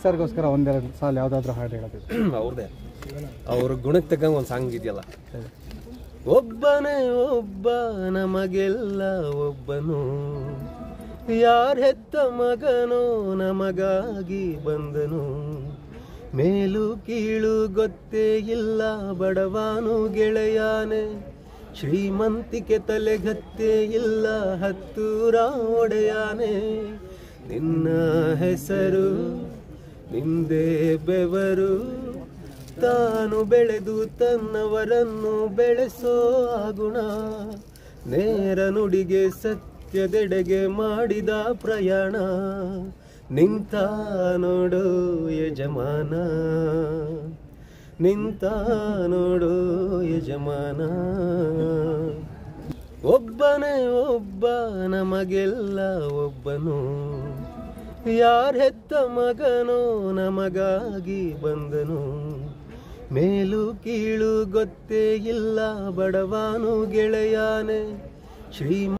ಸರ್ಗೋಸ್ಕರ ಒಂದೆರಡು ಸಾಲ ಯಾವುದಾದ್ರೂ ಹಾಡು ಹೇಳೋದಿದೆ ಅವ್ರದೇ ಅವ್ರ ಗುಣಕ್ಕೆ ತಕ್ಕಂಗೆ ಒಂದು ಸಾಂಗ್ ಇದೆಯಲ್ಲ ಒಬ್ಬನೇ ಒಬ್ಬ ನಮಗೆಲ್ಲ ಒಬ್ಬನು ಯಾರ ಹೆತ್ತ ಮಗನೋ ನಮಗಾಗಿ ಬಂದನು ಮೇಲು ಕೀಳು ಗೊತ್ತೇ ಇಲ್ಲ ಬಡವಾನು ಗೆಳೆಯಾನೆ ಶ್ರೀಮಂತಿಕೆ ತಲೆಗತ್ತೇ ಇಲ್ಲ ಹತ್ತೂರ ಒಡೆಯಾನೆ ನಿನ್ನ ಹೆಸರು ನಿಂದೇ ಬೆವರು ತಾನು ಬೆಳೆದು ತನ್ನವರನ್ನು ಬೆಳೆಸೋ ಆ ಗುಣ ನೇರ ನುಡಿಗೆ ಸತ್ಯದೆಡೆಗೆ ಮಾಡಿದ ಪ್ರಯಾಣ ನಿಂತ ನೋಡು ಯಜಮಾನ ನಿಂತ ನೋಡು ಯಜಮಾನ ಒಬ್ಬನೇ ಒಬ್ಬ ನಮಗೆಲ್ಲ ಒಬ್ಬನು ಯಾರ ಹೆತ್ತ ಮಗನೋ ನಮಗಾಗಿ ಬಂದನು ಮೇಲು ಕೀಳು ಗೊತ್ತೇ ಇಲ್ಲ ಬಡವಾನು ಗೆಳೆಯಾನೆ ಶ್ರೀ